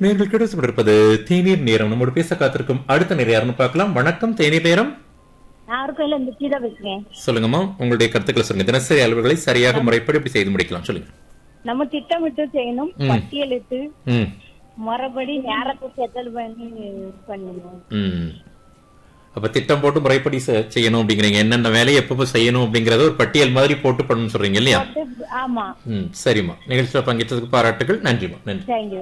நீங்கள் கிடைச்சிருப்பது தேநீர் நேரம் நம்மோடு பேச காத்திருக்கும் அடுத்த நேரம் யாருன்னு பார்க்கலாம் வணக்கம் தேநீர் நேரம் நாகர்கோயில இந்த கீதா பேசுறேன் சொல்லுங்கம்மா உங்களுடைய கருத்துக்களை சொல்லுங்க தினசரி அலுவல்களை சரியாக முறைப்படி எப்படி செய்து முடிக்கலாம் சொல்லுங்க நம்ம திட்டமிட்டு செய்யணும் ம். பட்டியலிட்டு ம் முறைப்படி நேரத்தை செட்டில் பண்ணி பண்ணணும் ம் அப்ப திட்டம் போட்டு முறைப்படி செ- செய்யணும் அப்படிங்கிறீங்க என்னென்ன வேலையை எப்பப்போ செய்யணும் அப்படிங்கறத ஒரு பட்டியல் மாதிரி போட்டு பண்ணணும்னு சொல்றீங்க இல்லையா போட்டு- ஆமா ம் சரிம்மா நிகழ்ச்சியில் பங்கேற்றதுக்கு பாராட்டுகள் நன்றிம்மா நன்றி தேங்க்யூ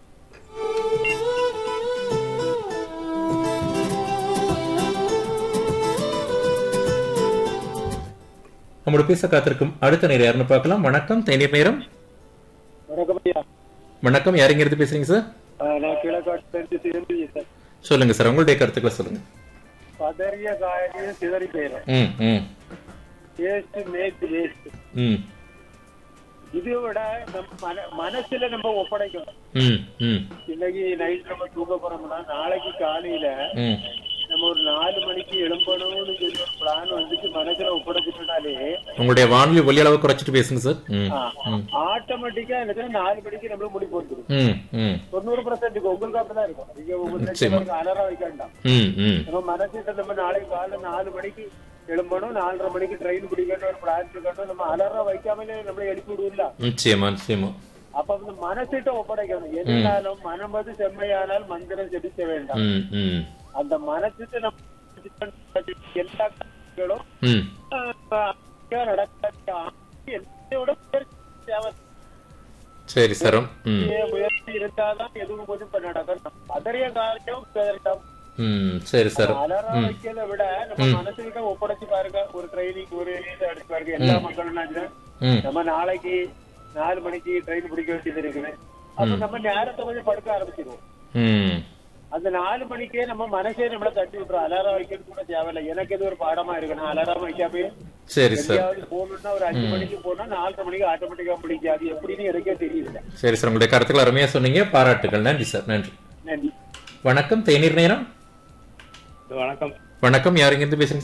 நம்மோட பேச காத்திருக்கும் அடுத்த நேரம் யாருன்னு பார்க்கலாம் வணக்கம் தேநீர் நேரம் வணக்கம் ஐயா வணக்கம் யாருங்கிறது பேசுறீங்க சார் ஆஹ் நான் கிழக்காட்டு சேர்ந்து சார் சொல்லுங்க சார் உங்களுடைய கருத்துக்களை சொல்லுங்க பதறிய காரியம் சிதறி போயிடும் ம் ம் வேஸ்ட் மேக் வேஸ்ட் ம் இதை விட நம்ம மன மனசுல நம்ம ஒப்படைக்கணும் ம் ம் இன்னைக்கு நைட் நம்ம தூங்க போறோம்னா நாளைக்கு காலையில ம் நம்ம ஒரு நாலு மணிக்கு எழும்பணும்னு சொல்லி ஒரு பிளான் வந்துட்டு மனசுல ஒப்படைச்சிட்டோம்னாலே உங்களுடைய வானொலி ஒலி அளவு குறைச்சிட்டு பேசுங்க சார் ம் ம் ஆட்டோமேட்டிக்கா எனக்கு நாலு மணிக்கு நம்மளுக்கு முடி போட்டுரும் ம் ம் தொண்ணூறு பர்சன்ட் உங்களுக்கு அப்படிதான் இருக்கும் நீங்க நிச்சயமா. உங்களுக்கு அலரம் வைக்க வேண்டாம் ம் ம் நம்ம மனசிட்ட நம்ம நாளைக்கு காலைல நாலு மணிக்கு எழும்பணும் நாலரை மணிக்கு ட்ரெயின் பிடிக்கணும் ஒரு பிளான் இருக்கணும் நம்ம அலறம் வைக்காமலே நம்மளை எழுப்பி விடுவில்ல நிச்சயமா நிச்சயமா அப்ப அந்த மனசிட்ட ஒப்படைக்கணும் எதுனாலும் மனமது செம்மையானால் மந்திரம் செபிக்க வேண்டாம் ம் ம் அந்த மனசுக்கு நம்ம எல்லா காரியங்களும் ம் ஆஹ், நடக்க என்னோட முயற்சி தேவை. சரி சார் ம் முயற்சி இருந்தாதான் எதுவும் கொஞ்சம் இப்ப நடக்கும் பதறிய காரியம் வேண்டாம் ம் சரி சார் அலாரம் வைக்கிறத விட நம்ம மனசுக்கிட்ட ஒப்படைச்சு பாருங்க ஒரு ட்ரைனிங் ஒரு இது அடிச்சு பாருங்க எல்லா மக்களும் நான் ம் நம்ம நாளைக்கு நாலு மணிக்கு ட்ரெயின் பிடிக்க வேண்டியது இருக்குது அப்ப நம்ம நேரத்தை கொஞ்சம் படுக்க ஆரம்பிச்சிருவோம் ம் அந்த நாலு மணிக்கே நம்ம மனசே நம்மள தட்டி விட்டுரும் அலாரம் வைக்கிறது கூட தேவையில்லை எனக்கு இது ஒரு பாடமா இருக்கு நான் அலாரம் வைக்காம சரி சார் எங்கேயாவது போகணும்னா ஒரு அஞ்சு மணிக்கு போனா நாலரை மணிக்கு ஆட்டோமேட்டிக்கா பிடிக்கும் அது எப்படின்னு எனக்கே தெரியல சரி சார் உங்களுடைய கருத்துக்களை அருமையா சொன்னீங்க பாராட்டுகள் நன்றி சார் நன்றி நன்றி வணக்கம் தேநீர் நேரம் வணக்கம் வணக்கம் யாருங்க இருந்து பேசுறீங்க